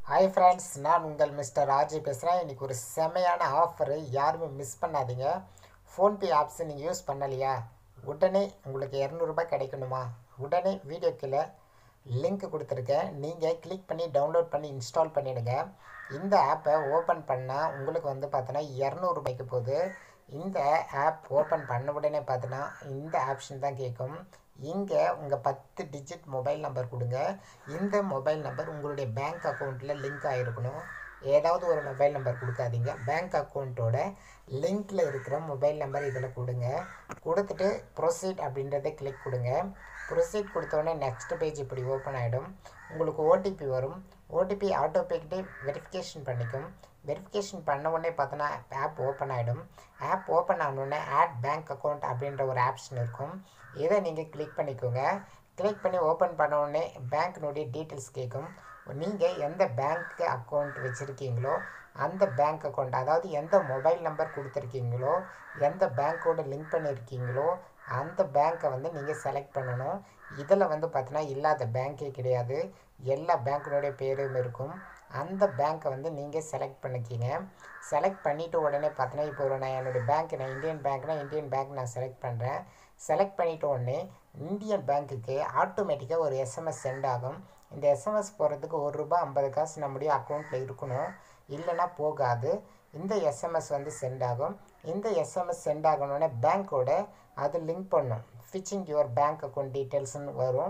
hi friends நான் உங்கள் mister Raji பேசுகிறேன் இன்றைக்கி ஒரு செமையான ஆஃபரு யாருமே மிஸ் பண்ணாதீங்க ஃபோன்பே ஆப்ஸ் நீங்கள் யூஸ் பண்ணலையா உடனே உங்களுக்கு இரநூறுபா கிடைக்கணுமா உடனே வீடியோ கீழே லிங்க் கொடுத்துருக்கேன் நீங்கள் கிளிக் பண்ணி டவுன்லோட் பண்ணி இன்ஸ்டால் பண்ணிவிடுங்க இந்த ஆப்பை ஓப்பன் பண்ணால் உங்களுக்கு வந்து பார்த்தோன்னா இரநூறுபாய்க்கு போகுது இந்த ஆப் ஓப்பன் பண்ண உடனே பார்த்தோன்னா இந்த ஆப்ஷன் தான் கேட்கும் இங்கே உங்கள் பத்து டிஜிட் மொபைல் நம்பர் கொடுங்க இந்த மொபைல் நம்பர் உங்களுடைய பேங்க் அக்கௌண்ட்டில் லிங்க் ஆகிருக்கணும் ஏதாவது ஒரு மொபைல் நம்பர் கொடுக்காதீங்க பேங்க் அக்கௌண்ட்டோட லிங்க்கில் இருக்கிற மொபைல் நம்பர் இதில் கொடுங்க கொடுத்துட்டு ப்ரொசீட் அப்படின்றத கிளிக் கொடுங்க ப்ரொசீட் கொடுத்தோடனே நெக்ஸ்ட் பேஜ் இப்படி ஓப்பன் ஆகிடும் உங்களுக்கு ஓடிபி வரும் ஓடிபி ஆட்டோபேக்கிட்டே வெரிஃபிகேஷன் பண்ணிக்கும் வெரிஃபிகேஷன் பண்ண உடனே பார்த்தோன்னா ஆப் ஓப்பன் ஆகிடும் ஆப் ஓப்பன் ஆனோடனே ஆட் பேங்க் அக்கௌண்ட் அப்படின்ற ஒரு ஆப்ஷன் இருக்கும் இதை நீங்கள் கிளிக் பண்ணிக்கோங்க கிளிக் பண்ணி ஓப்பன் பண்ண உடனே பேங்க்கினுடைய டீட்டெயில்ஸ் கேட்கும் நீங்கள் எந்த பேங்க் அக்கௌண்ட் வச்சுருக்கீங்களோ அந்த பேங்க் அக்கௌண்ட் அதாவது எந்த மொபைல் நம்பர் கொடுத்துருக்கீங்களோ எந்த பேங்க்கோட லிங்க் பண்ணியிருக்கீங்களோ அந்த பேங்க்கை வந்து நீங்கள் செலக்ட் பண்ணணும் இதில் வந்து பார்த்தீங்கன்னா இல்லாத பேங்க்கே கிடையாது எல்லா பேங்க்கினுடைய பேரும் இருக்கும் அந்த பேங்க்கை வந்து நீங்கள் செலக்ட் பண்ணிக்கிங்க செலக்ட் பண்ணிவிட்டு உடனே பார்த்தீங்கன்னா இப்போ ஒரு நான் என்னுடைய பேங்க் நான் இந்தியன் பேங்க்னா இந்தியன் பேங்க் நான் செலக்ட் பண்ணுறேன் செலக்ட் பண்ணிவிட்ட உடனே இந்தியன் பேங்க்குக்கு ஆட்டோமேட்டிக்காக ஒரு எஸ்எம்எஸ் சென்ட் ஆகும் இந்த எஸ்எம்எஸ் போகிறதுக்கு ஒரு ரூபா ஐம்பது காசு நம்முடைய அக்கௌண்ட்டில் இருக்கணும் இல்லைன்னா போகாது இந்த எஸ்எம்எஸ் வந்து சென்ட் ஆகும் இந்த எஸ்எம்எஸ் சென்ட் ஆகணுன்னே பேங்க்கோட அது லிங்க் பண்ணும் ஃபிச்சிங் யுவர் பேங்க் அக்கௌண்ட் டீட்டெயில்ஸ்னு வரும்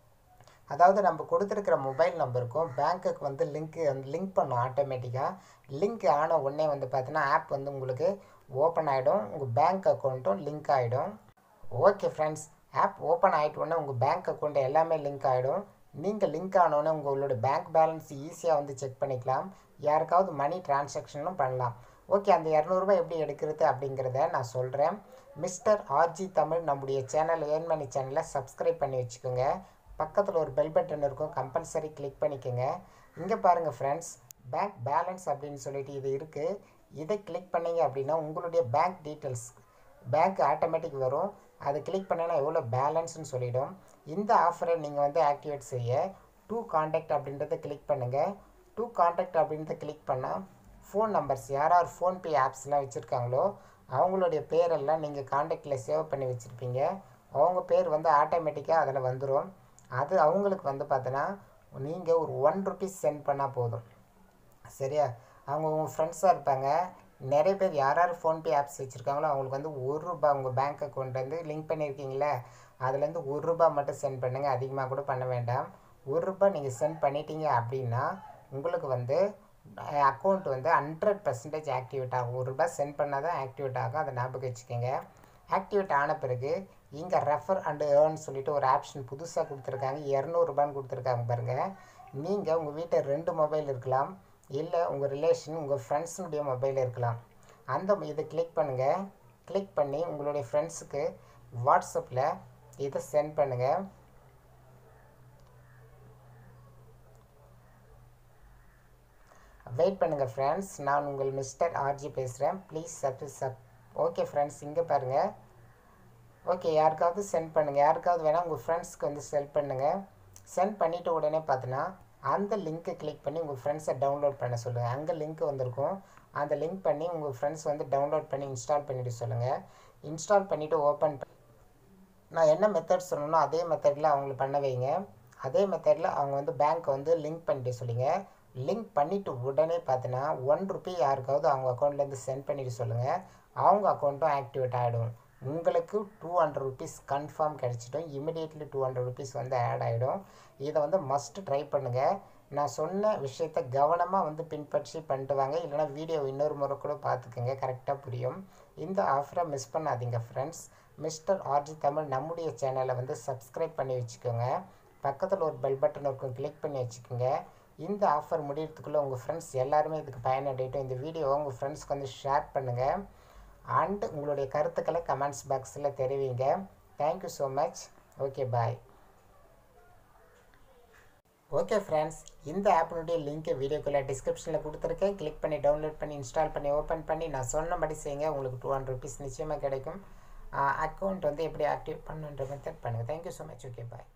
அதாவது நம்ம கொடுத்துருக்கிற மொபைல் நம்பருக்கும் பேங்க்குக்கு வந்து லிங்க்கு லிங்க் பண்ணும் ஆட்டோமேட்டிக்காக லிங்க் ஆன உடனே வந்து பார்த்தீங்கன்னா ஆப் வந்து உங்களுக்கு ஓப்பன் ஆகிடும் உங்கள் பேங்க் அக்கௌண்ட்டும் லிங்க் ஆகிடும் ஓகே ஃப்ரெண்ட்ஸ் ஆப் ஓப்பன் ஆகிட்ட உடனே உங்கள் பேங்க் அக்கௌண்ட் எல்லாமே லிங்க் ஆகிடும் நீங்கள் லிங்க் ஆனோடனே உங்களோட பேங்க் பேலன்ஸ் ஈஸியாக வந்து செக் பண்ணிக்கலாம் யாருக்காவது மணி டிரான்சாக்ஷனும் பண்ணலாம் ஓகே அந்த இரநூறுபா எப்படி எடுக்கிறது அப்படிங்கிறத நான் சொல்கிறேன் மிஸ்டர் ஆர்ஜி தமிழ் நம்முடைய சேனல் ஏர்ன் மணி சேனலை சப்ஸ்கிரைப் பண்ணி வச்சுக்கோங்க பக்கத்தில் ஒரு பெல் பட்டன் இருக்கும் கம்பல்சரி கிளிக் பண்ணிக்கோங்க இங்கே பாருங்கள் ஃப்ரெண்ட்ஸ் பேங்க் பேலன்ஸ் அப்படின்னு சொல்லிட்டு இது இருக்குது இதை கிளிக் பண்ணிங்க அப்படின்னா உங்களுடைய பேங்க் டீட்டெயில்ஸ் பேங்க் ஆட்டோமேட்டிக் வரும் அதை கிளிக் பண்ணினா எவ்வளோ பேலன்ஸ்னு சொல்லிடும் இந்த ஆஃபரை நீங்கள் வந்து ஆக்டிவேட் செய்ய டூ காண்டாக்ட் அப்படின்றத கிளிக் பண்ணுங்கள் டூ காண்டாக்ட் அப்படின்றத கிளிக் பண்ணால் ஃபோன் நம்பர்ஸ் யார் யார் ஃபோன்பே ஆப்ஸ்லாம் வச்சுருக்காங்களோ அவங்களுடைய பேரெல்லாம் நீங்கள் காண்டாக்டில் சேவ் பண்ணி வச்சுருப்பீங்க அவங்க பேர் வந்து ஆட்டோமேட்டிக்காக அதில் வந்துடும் அது அவங்களுக்கு வந்து பார்த்தோன்னா நீங்கள் ஒரு ஒன் ருபீஸ் சென்ட் பண்ணால் போதும் சரியா அவங்க உங்கள் ஃப்ரெண்ட்ஸாக இருப்பாங்க நிறைய பேர் யார் யார் ஃபோன்பே ஆப்ஸ் வச்சுருக்காங்களோ அவங்களுக்கு வந்து ஒரு ரூபா உங்கள் பேங்க் அக்கௌண்ட் வந்து லிங்க் பண்ணியிருக்கீங்களே அதுலேருந்து ஒரு ரூபா மட்டும் சென்ட் பண்ணுங்கள் அதிகமாக கூட பண்ண வேண்டாம் ஒரு ரூபா நீங்கள் சென்ட் பண்ணிட்டீங்க அப்படின்னா உங்களுக்கு வந்து அக்கௌண்ட் வந்து ஹண்ட்ரட் பர்சன்டேஜ் ஆக்டிவேட் ஆகும் ஒரு ரூபாய் சென்ட் பண்ணால் தான் ஆக்டிவேட் ஆகும் அதை ஞாபகம் வச்சுக்கோங்க ஆக்டிவேட் ஆன பிறகு இங்கே ரெஃபர் அண்டு ஏர்ன் சொல்லிட்டு ஒரு ஆப்ஷன் புதுசாக கொடுத்துருக்காங்க இரநூறுபான்னு கொடுத்துருக்காங்க பாருங்கள் நீங்கள் உங்கள் வீட்டில் ரெண்டு மொபைல் இருக்கலாம் இல்லை உங்கள் ரிலேஷன் உங்கள் ஃப்ரெண்ட்ஸினுடைய மொபைல் இருக்கலாம் அந்த இதை கிளிக் பண்ணுங்கள் கிளிக் பண்ணி உங்களுடைய ஃப்ரெண்ட்ஸுக்கு வாட்ஸ்அப்பில் இதை சென்ட் பண்ணுங்கள் வெயிட் பண்ணுங்கள் ஃப்ரெண்ட்ஸ் நான் உங்கள் மிஸ்டர் ஆர்ஜி பேசுகிறேன் please sub sub okay friends இங்கே பாருங்கள் ஓகே யாருக்காவது சென்ட் பண்ணுங்கள் யாருக்காவது வேணால் உங்கள் ஃப்ரெண்ட்ஸ்க்கு வந்து சென்ட் பண்ணுங்கள் சென்ட் பண்ணிவிட்டு உடனே பார்த்தீங்கன்னா அந்த லிங்க்கை கிளிக் பண்ணி உங்கள் ஃப்ரெண்ட்ஸை டவுன்லோட் பண்ண சொல்லுங்கள் அங்கே லிங்க் வந்திருக்கும் அந்த லிங்க் பண்ணி உங்கள் ஃப்ரெண்ட்ஸ் வந்து டவுன்லோட் பண்ணி இன்ஸ்டால் பண்ணிவிட்டு சொல்லுங்கள் இன்ஸ்டால் பண்ணிவிட்டு ஓப்பன் நான் என்ன மெத்தட் சொல்லணும் அதே மெத்தடில் அவங்களுக்கு பண்ண வைங்க அதே மெத்தடில் அவங்க வந்து பேங்க்கை வந்து லிங்க் பண்ணிட்டு சொல்லுங்க லிங்க் பண்ணிவிட்டு உடனே பார்த்தீங்கன்னா ஒன் ருபி யாருக்காவது அவங்க அக்கௌண்ட்லேருந்து சென்ட் பண்ணிட்டு சொல்லுங்கள் அவங்க அக்கௌண்ட்டும் ஆக்டிவேட் ஆகிடும் உங்களுக்கு டூ ஹண்ட்ரட் ருபீஸ் கன்ஃபார்ம் கிடச்சிடும் இமிடியேட்லி டூ ஹண்ட்ரட் ருபீஸ் வந்து ஆட் ஆகிடும் இதை வந்து மஸ்ட் ட்ரை பண்ணுங்கள் நான் சொன்ன விஷயத்த கவனமாக வந்து பின்பற்றி பண்ணிட்டு வாங்க இல்லைனா வீடியோ இன்னொரு முறை கூட பார்த்துக்கோங்க கரெக்டாக புரியும் இந்த ஆஃபரை மிஸ் பண்ணாதீங்க ஃப்ரெண்ட்ஸ் மிஸ்டர் ஆர்ஜி தமிழ் நம்முடைய சேனலை வந்து சப்ஸ்கிரைப் பண்ணி வச்சுக்கோங்க பக்கத்தில் ஒரு பெல் பட்டன் இருக்கும் கிளிக் பண்ணி வச்சுக்கோங்க இந்த ஆஃபர் முடியறதுக்குள்ளே உங்கள் ஃப்ரெண்ட்ஸ் எல்லாருமே இதுக்கு பயனடையட்டும் இந்த வீடியோவை உங்கள் ஃப்ரெண்ட்ஸ்க்கு வந்து ஷேர் பண்ணுங்கள் அண்ட் உங்களுடைய கருத்துக்களை கமெண்ட்ஸ் பாக்ஸில் தெரிவிங்க thank you so much okay bye okay friends இந்த ஆப்பினுடைய லிங்க்கை வீடியோக்குள்ளே டிஸ்கிரிப்ஷனில் கொடுத்துருக்கேன் கிளிக் பண்ணி டவுன்லோட் பண்ணி இன்ஸ்டால் பண்ணி ஓப்பன் பண்ணி நான் சொன்னபடி செய்யுங்க உங்களுக்கு டூ ஹண்ட்ரட் ருபீஸ் நிச்சயமாக கிடைக்கும் அக்கௌண்ட் வந்து எப்படி ஆக்டிவேட் பண்ணுன்ற மெத்தட் பண்ணுங்கள் தேங்க்யூ ஸோ மச் ஓகே பாய்